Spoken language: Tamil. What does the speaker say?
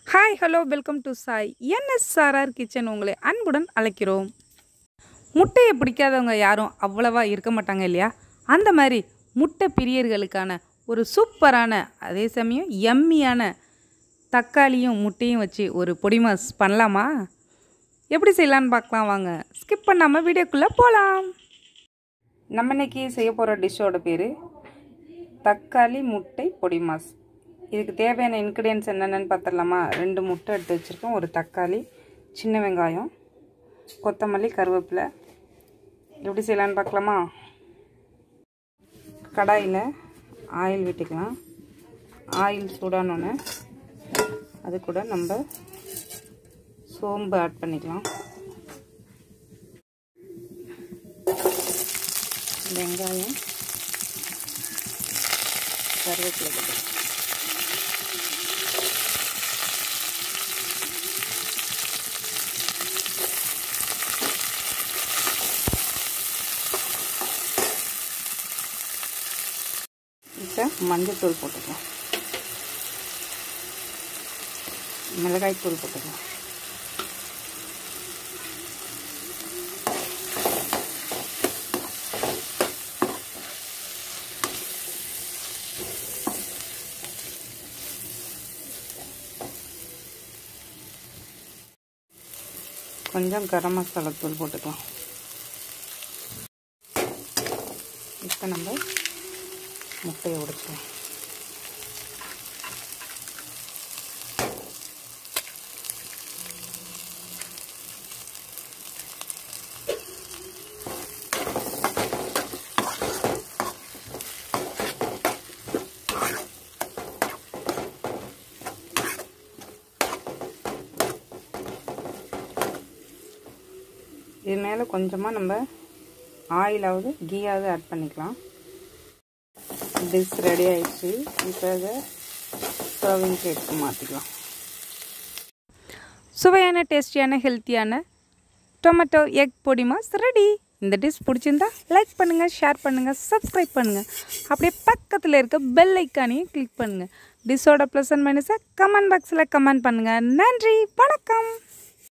hi hello welcome to Sai NSRR kitchen உங்களை அன்புடன் அழைக்கிறோம் முட்டையை பிடிக்காதவங்க யாரும் அவ்வளவா இருக்க மாட்டாங்க இல்லையா அந்த மாதிரி முட்டை பிரியர்களுக்கான ஒரு சூப்பரான அதே சமயம் எம்மியான தக்காளியும் முட்டையும் வச்சு ஒரு பொடி மாஸ் பண்ணலாமா எப்படி செய்யலான்னு பார்க்கலாம் வாங்க ஸ்கிப் பண்ணாமல் வீடியோக்குள்ளே போகலாம் நம்ம இன்னைக்கு செய்ய போகிற டிஷ்ஷோட பேர் தக்காளி முட்டை பொடி மாஸ் இதுக்கு தேவையான இன்க்ரீடியன்ஸ் என்னென்னு பார்த்துடலாமா ரெண்டு முட்டை எடுத்து வச்சுருக்கோம் ஒரு தக்காளி சின்ன வெங்காயம் கொத்தமல்லி கருவேப்பிலை எப்படி செய்யலான்னு பார்க்கலாமா கடாயில் ஆயில் விட்டுக்கலாம் ஆயில் சூடானோன்னே அது கூட நம்ம சோம்பு ஆட் பண்ணிக்கலாம் வெங்காயம் கருவேப்பிலை போட்டுக்கலாம் இப்போ மஞ்சள்தூள் போட்டுக்கலாம் மிளகாய் தூள் போட்டுக்கலாம் கொஞ்சம் கரம் மசாலா தூள் போட்டுக்கலாம் இப்போ நம்ம முட்டையை உடைச்சிக்கலாம் இது மேலே கொஞ்சமாக நம்ம ஆயிலாவது கீயாவது ஆட் பண்ணிக்கலாம் டிஷ் ரெடி ஆயிடுச்சு இப்போ அதை சர்விங் பிளேட்க்கு மாற்றிக்கலாம் சுவையான டேஸ்டியான ஹெல்த்தியான டொமேட்டோ எக் பொடி மாஸ் ரெடி இந்த டிஷ் பிடிச்சிருந்தா லைக் பண்ணுங்கள் ஷேர் பண்ணுங்கள் சப்ஸ்கிரைப் பண்ணுங்கள் அப்படியே பக்கத்தில் இருக்க பெல் ஐக்கானையும் கிளிக் பண்ணுங்கள் டிஷ்ஷோட ப்ளஸ் அண்ட் மைனஸை கமெண்ட் பாக்ஸில் கமெண்ட் பண்ணுங்கள் நன்றி வணக்கம்